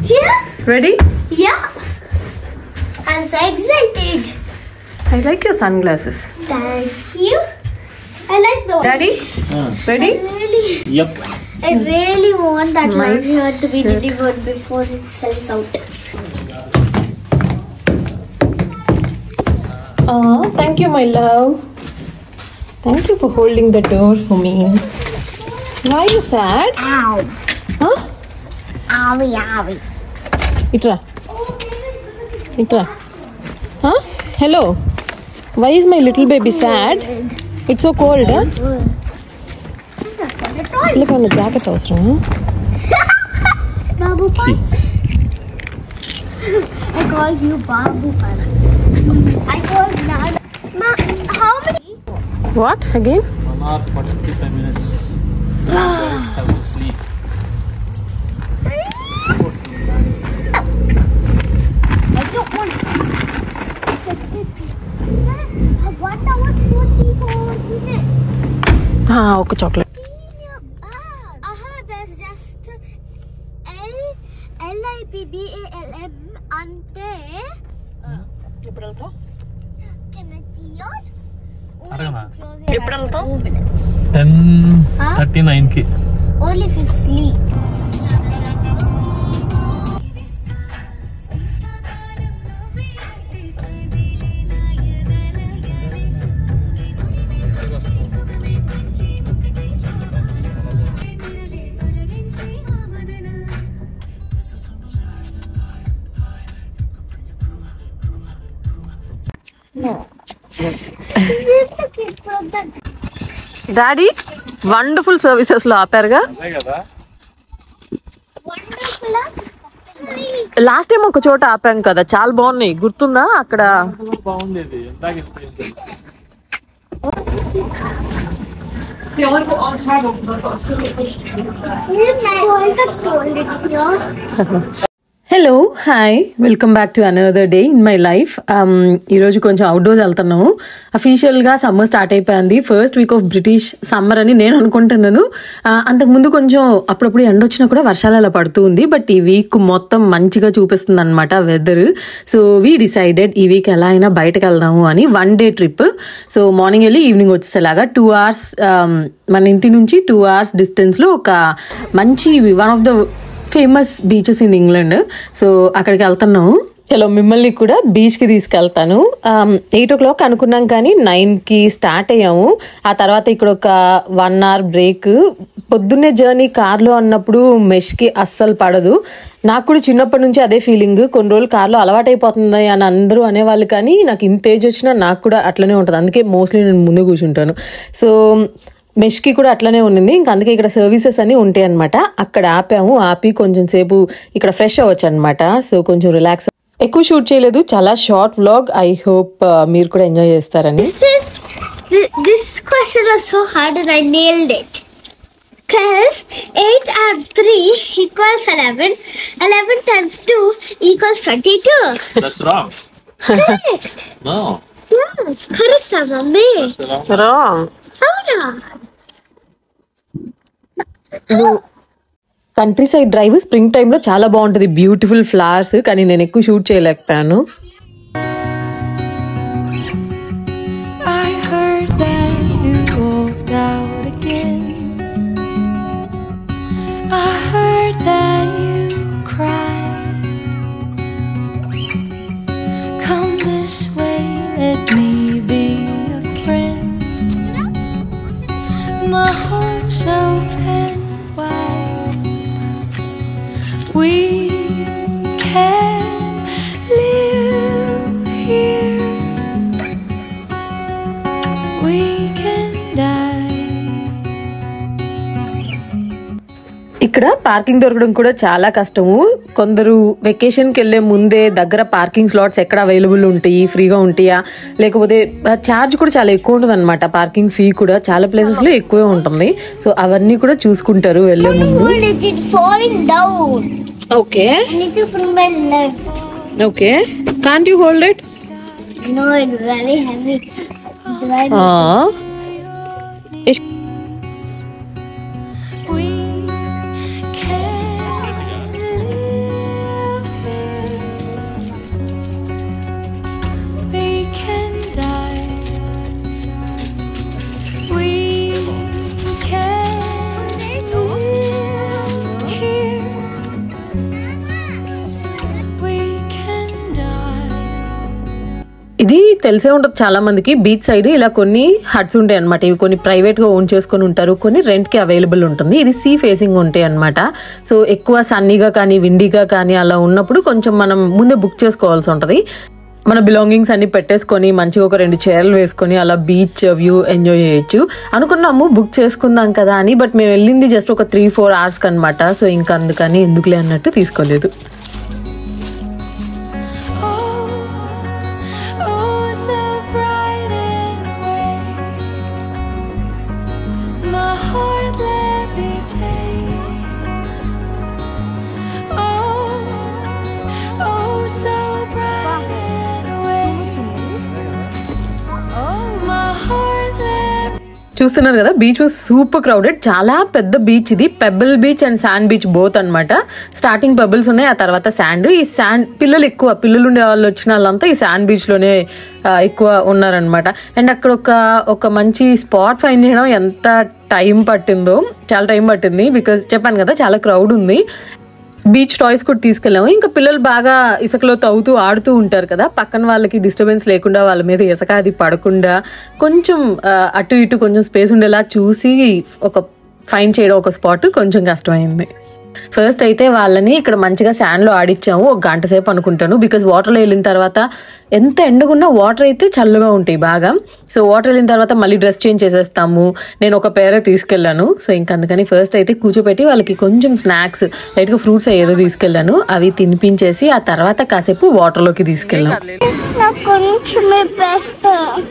Yeah, ready yeah. I'm so excited. I like your sunglasses Thank you. I like the one. Daddy ready I really, Yep. I really want that My one here to be delivered before it sells out. Thank you my love thank you for holding the door for me why you sad Ow. Owie, owie. ఇట్రా ఇట్రా hello why is my little baby sad it's so cold పిల్లకి ఏమన్నా jacket అవసరం Babu Pants. I called you Babu Pants. I called Nada. Ma, how many? What again One hour, 45 minutes. Guys have to sleep. I don't want. One hour forty-four minutes. ఒక chocolate In your bag. Aha, there's just L L I P B A L M ante. Can I see your? అడగనా? ఎప్పుడు వెళ్తావు? Two minutes. Ten Huh? Thirty నైన్కి Only if you sleep. Daddy wonderful services లో ఆపారుగా అదే కదా Wonderful. Last time ఒక చోట ఆపాం కదా చాలా బాగున్నాయి గుర్తుందా అక్కడ బాగుండేది ఎందాక Voice of cold it here. Hello hi welcome back to another day in my life ఈరోజు కొంచెం అవుట్డోర్స్ వెళ్తున్నాము అఫీషియల్గా సమ్మర్ స్టార్ట్ అయిపోయింది first week of British summer అని నేను అనుకుంటున్నాను Uh, అంతకుముందు కొంచెం అప్పుడప్పుడు ఎండ వచ్చినా కూడా వర్షాలు అలా పడుతూ ఉంది బట్ ఈ వీక్ మొత్తం మంచిగా చూపిస్తుంది అనమాట వెదర్ సో వీ డిసైడెడ్ ఈ వీక్ ఎలా అయినా బయటకు వెళ్దాము అని one day trip so morning వెళ్ళి ఈవినింగ్ వచ్చేలాగా టూ అవర్స్ మన ఇంటి నుంచి టూ అవర్స్ డిస్టెన్స్లో ఒక మంచి one of the famous beaches in England so అక్కడికి వెళ్తున్నాము చలో మిమ్మల్ని కూడా బీచ్కి తీసుకెళ్తాను ఎయిట్ ఓ క్లాక్ అనుకున్నాం కానీ నైన్కి స్టార్ట్ అయ్యాము ఆ తర్వాత ఇక్కడ ఒక వన్ అవర్ బ్రేక్ పొద్దున్నే జర్నీ కార్లో అన్నప్పుడు మెష్కి అస్సలు పడదు నాకు కూడా చిన్నప్పటి నుంచి అదే ఫీలింగ్ కొన్ని రోజులు కార్లో అలవాటైపోతుంది అని అందరూ అనేవాళ్ళు కానీ నాకు ఇంత ఏజ్ వచ్చినా నాకు కూడా అట్లనే ఉంటుంది అందుకే మోస్ట్లీ నేను ముందు కూర్చుంటాను సో మెష్కి కూడా అట్లనే ఉన్నింది ఇంకా అందుకే ఇక్కడ సర్వీసెస్ అన్ని ఉంటాయి అనమాట అక్కడ ఆపాము ఆపి కొంచెం సేపు ఇక్కడ ఫ్రెష్ అవ్వచ్చు అనమాట సో కొంచెం రిలాక్స్ ఎక్కువ షూట్ చేయలేదు చాలా షార్ట్ వ్లాగ్ ఐ హోప్ మీరు కూడా ఎంజాయ్ చేస్తారని This is th- this question was so hard and I nailed it. Cause eight and three equals eleven. Eleven times two equals twenty-two. That's wrong Correct. No yes, correct, mummy. Wrong How countryside drive spring టైంలో చాలా బాగుంటుంది beautiful flowers కానీ నేను ఎక్కువ shoot చేయలేకపోయాను I heard that you walked out again. I heard that you cried. Come this way, let me be a friend. My home's open wide. We can live here. We can die. ఇక్కడ parking దొరకడం కూడా చాలా కష్టము కొందరు వెకేషన్కి వెళ్ళే ముందే దగ్గర parking slots ఎక్కడ అవైలబుల్ ఉంటాయి ఫ్రీగా ఉంటాయా లేకపోతే ఛార్జ్ కూడా చాలా ఎక్కువ ఉంటుంది అనమాట పార్కింగ్ ఫీ కూడా చాలా ప్లేసెస్లో ఎక్కువే ఉంటుంది సో అవన్నీ కూడా చూసుకుంటారు వెళ్ళే ముందు Hold it, it's falling down. Okay I need to put my left. Okay can't you hold it No, it's very heavy. It's very We can live తెలిసే ఉంటుంది చాలా మందికి బీచ్ సైడ్ ఇలా కొన్ని హట్స్ ఉంటాయి అనమాట ఇవి కొన్ని ప్రైవేట్ గా ఓన్ చేసుకొని ఉంటారు కొన్ని రెంట్ కి అవైలబుల్ ఉంటుంది ఇది సీ ఫేసింగ్ ఉంటాయి అనమాట సో ఎక్కువ సన్నీగా కానీ విండీగా కానీ అలా ఉన్నప్పుడు కొంచెం మనం ముందే బుక్ చేసుకోవాల్సి ఉంటుంది మన బిలాంగింగ్స్ అన్ని పెట్టేసుకొని మంచిగా ఒక రెండు చీరలు వేసుకొని అలా బీచ్ వ్యూ ఎంజాయ్ చేయొచ్చు అనుకున్నాము బుక్ చేసుకుందాం కదా అని బట్ మేము వెళ్ళింది జస్ట్ ఒక త్రీ ఫోర్ అవర్స్ అనమాట సో ఇంకా అందుకని ఎందుకులే అన్నట్టు తీసుకోలేదు Oh, oh, so bright and awake. My heart levitates. Oh, oh, so bright and awake. My heart levitates. చూస్తున్నారు కదా బీచ్ వాజ్ సూపర్ క్రౌడెడ్ చాలా పెద్ద బీచ్ ఇది pebble beach and sand beach both అన్నమాట స్టార్టింగ్ పెబుల్స్ ఉన్నాయి ఆ తర్వాత sand ఈ శాండ్ పిల్లలు ఎక్కువ పిల్లలు ఉండే వాళ్ళు వచ్చిన వాళ్ళంతా ఈ శాండ్ బీచ్ లోనే ఆ, ఎక్కువ ఉన్నారనమాట అండ్ అక్కడ ఒక ఒక మంచి స్పాట్ ఫైండ్ చేయడం ఎంత టైం పట్టిందో చాలా టైం పట్టింది బికాజ్ చెప్పాను కదా చాలా క్రౌడ్ ఉంది బీచ్ టాయ్స్ కూడా తీసుకెళ్ళాము ఇంకా పిల్లలు బాగా ఇసుకలో తవ్వుతూ ఆడుతూ ఉంటారు కదా పక్కన వాళ్ళకి డిస్టర్బెన్స్ లేకుండా వాళ్ళ మీద ఇసుక అది పడకుండా కొంచెం ఆ, అటు ఇటు కొంచెం స్పేస్ ఉండేలా చూసి ఒక ఫైన్ చేయడం ఒక స్పాట్ కొంచెం కష్టమైంది ఫస్ట్ అయితే వాళ్ళని ఇక్కడ మంచిగా శాండ్లో ఆడిచ్చాము ఒక గంట సేపు అనుకుంటాను బికాజ్ వాటర్లో వెళ్ళిన తర్వాత ఎంత ఎండగున్నా వాటర్ అయితే చల్లగా ఉంటాయి బాగా సో వాటర్ వెళ్ళిన తర్వాత మళ్ళీ డ్రెస్ చేంజ్ చేసేస్తాము నేను ఒక పేరే తీసుకెళ్ళాను సో ఇంక అందుకని ఫస్ట్ అయితే కూర్చోపెట్టి వాళ్ళకి కొంచెం స్నాక్స్ లైట్గా ఫ్రూట్స్ ఏదో తీసుకెళ్ళాను అవి తినిపించేసి ఆ తర్వాత కాసేపు వాటర్లోకి తీసుకెళ్ళాం నాకు కొంచెమే పెట్టు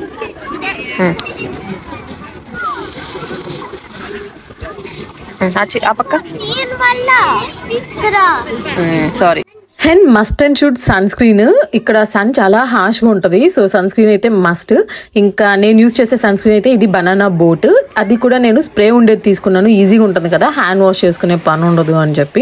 ఆ పక్క దీని వల్ల ఇక్కడ సారీ హెన్ must and should sunscreen ఇక్కడ సన్ చాలా హార్ష్గా ఉంటుంది సో సన్ స్క్రీన్ అయితే మస్ట్ ఇంకా నేను యూజ్ చేసే సన్ స్క్రీన్ అయితే ఇది బనానా బోట్ అది కూడా నేను స్ప్రే ఉండేది తీసుకున్నాను ఈజీగా ఉంటుంది కదా హ్యాండ్ వాష్ చేసుకునే పని ఉండదు అని చెప్పి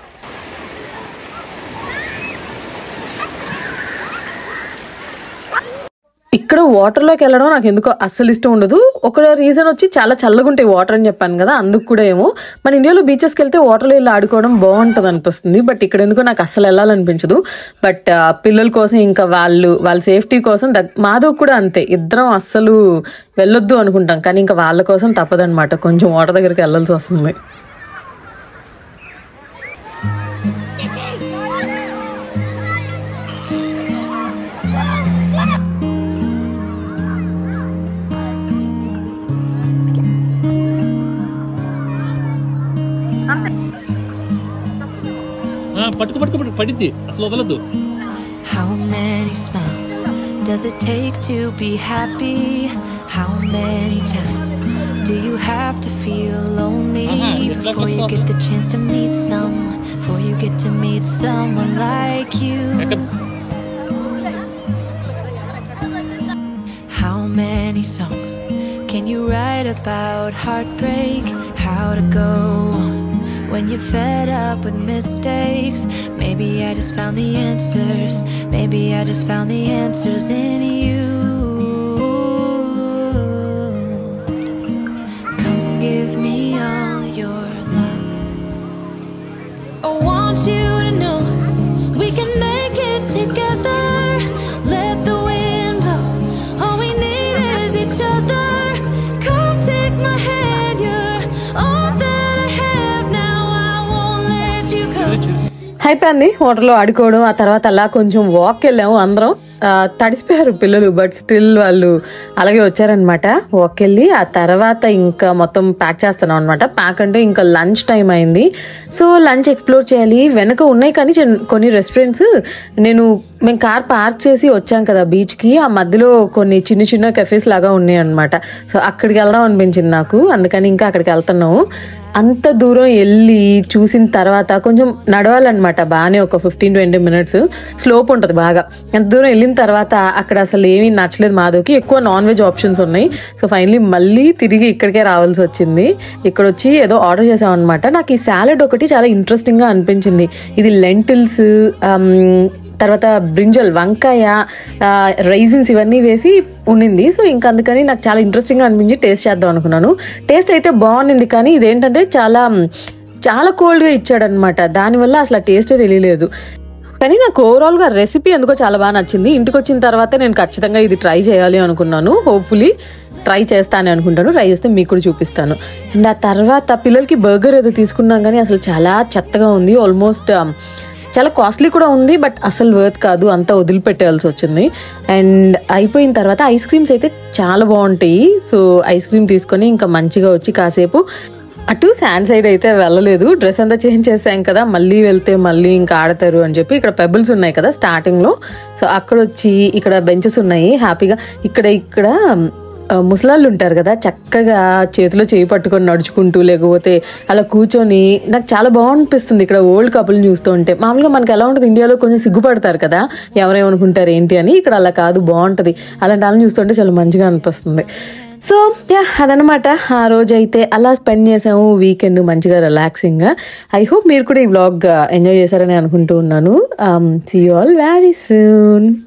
ఇక్కడ వాటర్లోకి వెళ్ళడం నాకు ఎందుకో అస్సలు ఇష్టం ఉండదు ఒక రీజన్ వచ్చి చాలా చల్లగా ఉంటాయి వాటర్ అని చెప్పాను కదా అందుకు కూడా ఏమో మన ఇండియాలో బీచెస్కి వెళ్తే వాటర్లో వెళ్ళి ఆడుకోవడం బాగుంటుంది అనిపిస్తుంది బట్ ఇక్కడ ఎందుకో నాకు అస్సలు వెళ్ళాలనిపించదు బట్ ఆ, పిల్లల కోసం ఇంకా వాళ్ళు వాళ్ళ సేఫ్టీ కోసం దగ్ మాధవ్ కూడా అంతే ఇద్దరం అస్సలు వెళ్ళొద్దు అనుకుంటాం కానీ ఇంకా వాళ్ళ కోసం తప్పదన్నమాట కొంచెం వాటర్ దగ్గరికి వెళ్ళాల్సి వస్తుంది ఆ, పట్టుకు పట్టుకు పట్టుకు పడిద్ది అసలు వదలద్దు How many smiles does it take to be happy? How many times do you have to feel lonely Uh-huh, it's like before a you get puzzle. the chance to meet someone? Before you get to meet someone like you? ఎక్కడ How many songs can you write about heartbreak? How to go on when you're fed up with mistakes? Maybe I just found the answers. Maybe I just found the answers in you. Come give me all your love. I want you to know we can make it together. Let the wind blow. All we need is each other. Come take my hand, you're all that I have now. I won't let you go. అయిపోయింది వాటర్లో ఆడుకోవడం ఆ తర్వాత అలా కొంచెం walk వెళ్ళాము అందరం ఆ, తడిసిపోయారు పిల్లలు బట్ స్టిల్ వాళ్ళు అలాగే వచ్చారనమాట వాక్ వెళ్ళి ఆ తర్వాత ఇంకా మొత్తం ప్యాక్ చేస్తున్నాం అనమాట ప్యాక్ అంటే ఇంకా లంచ్ టైం అయింది సో లంచ్ ఎక్స్ప్లోర్ చేయాలి వెనక ఉన్నాయి కానీ చిన్న- కొన్ని రెస్టారెంట్స్ నేను మేము కార్ పార్క్ చేసి వచ్చాం కదా బీచ్కి ఆ మధ్యలో కొన్ని చిన్న చిన్న కెఫేస్ లాగా ఉన్నాయి అనమాట సో అక్కడికి వెళ్దాం అనిపించింది నాకు అందుకని ఇంకా అక్కడికి వెళ్తున్నాము అంత దూరం వెళ్ళి చూసిన తర్వాత కొంచెం నడవాలన్నమాట బాగానే ఒక ఫిఫ్టీన్ ట్వంటీ మినిట్స్ స్లోప్ ఉంటుంది బాగా అంత దూరం వెళ్ళిన తర్వాత అక్కడ అసలు ఏమీ నచ్చలేదు మాధవ్కి ఎక్కువ నాన్ వెజ్ ఆప్షన్స్ ఉన్నాయి సో ఫైనలీ మళ్ళీ తిరిగి ఇక్కడికే రావాల్సి వచ్చింది ఇక్కడ వచ్చి ఏదో ఆర్డర్ చేసామన్నమాట నాకు ఈ సాలెడ్ ఒకటి చాలా ఇంట్రెస్టింగ్గా అనిపించింది ఇది లెంటిల్స్ తర్వాత బ్రింజల్ వంకాయ రైజిన్స్ ఇవన్నీ వేసి ఉండింది సో ఇంకా అందుకని నాకు చాలా ఇంట్రెస్టింగ్గా అనిపించి టేస్ట్ చేద్దాం అనుకున్నాను టేస్ట్ అయితే బాగుండింది కానీ ఇదేంటంటే చాలా చాలా కోల్డ్గా ఇచ్చాడనమాట దానివల్ల అసలు ఆ టేస్టే తెలియలేదు కానీ నాకు ఓవరాల్గా రెసిపీ ఎందుకో చాలా బాగా నచ్చింది ఇంటికి వచ్చిన తర్వాత నేను ఖచ్చితంగా ఇది ట్రై చేయాలి అనుకున్నాను హోప్ఫుల్లీ ట్రై చేస్తాను అనుకుంటాను ట్రై చేస్తే మీకు కూడా చూపిస్తాను అండ్ ఆ తర్వాత పిల్లలకి బర్గర్ ఏదో తీసుకున్నాం కానీ అసలు చాలా చెత్తగా ఉంది ఆల్మోస్ట్ చాలా కాస్ట్లీ కూడా ఉంది బట్ అసలు వర్త్ కాదు అంతా వదిలిపెట్టేయాల్సి వచ్చింది అండ్ అయిపోయిన తర్వాత ఐస్ క్రీమ్స్ అయితే చాలా బాగుంటాయి సో ఐస్ క్రీమ్ తీసుకొని ఇంకా మంచిగా వచ్చి కాసేపు అటు శాండ్ సైడ్ అయితే వెళ్ళలేదు డ్రెస్ అంతా చేంజ్ చేసాం కదా మళ్ళీ వెళ్తే మళ్ళీ ఇంకా ఆడతారు అని చెప్పి ఇక్కడ పెబుల్స్ ఉన్నాయి కదా స్టార్టింగ్ లో సో అక్కడ వచ్చి ఇక్కడ బెంచెస్ ఉన్నాయి హ్యాపీగా ఇక్కడ ఇక్కడ ఆ, ముసలాళ్ళు ఉంటారు కదా చక్కగా చేతిలో చేయి పట్టుకొని నడుచుకుంటూ లేకపోతే అలా కూర్చొని నాకు చాలా బాగనిపిస్తుంది ఇక్కడ ఓల్డ్ కపుల్ని చూస్తూ ఉంటే మామూలుగా మనకి ఎలా ఉంటుంది ఇండియాలో కొంచెం సిగ్గుపడతారు కదా ఎవరేమనుకుంటారు ఏంటి అని ఇక్కడ అలా కాదు బాగుంటుంది అలాంటి వాళ్ళని చూస్తుంటే చాలా మంచిగా అనిపిస్తుంది సో యా అదనమాట ఆ రోజు అయితే అలా స్పెండ్ చేసాము వీకెండ్ మంచిగా రిలాక్సింగ్గా ఐ హోప్ మీరు కూడా ఈ వ్లాగ్ ఎంజాయ్ చేశారని అనుకుంటూ ఉన్నాను see you all very soon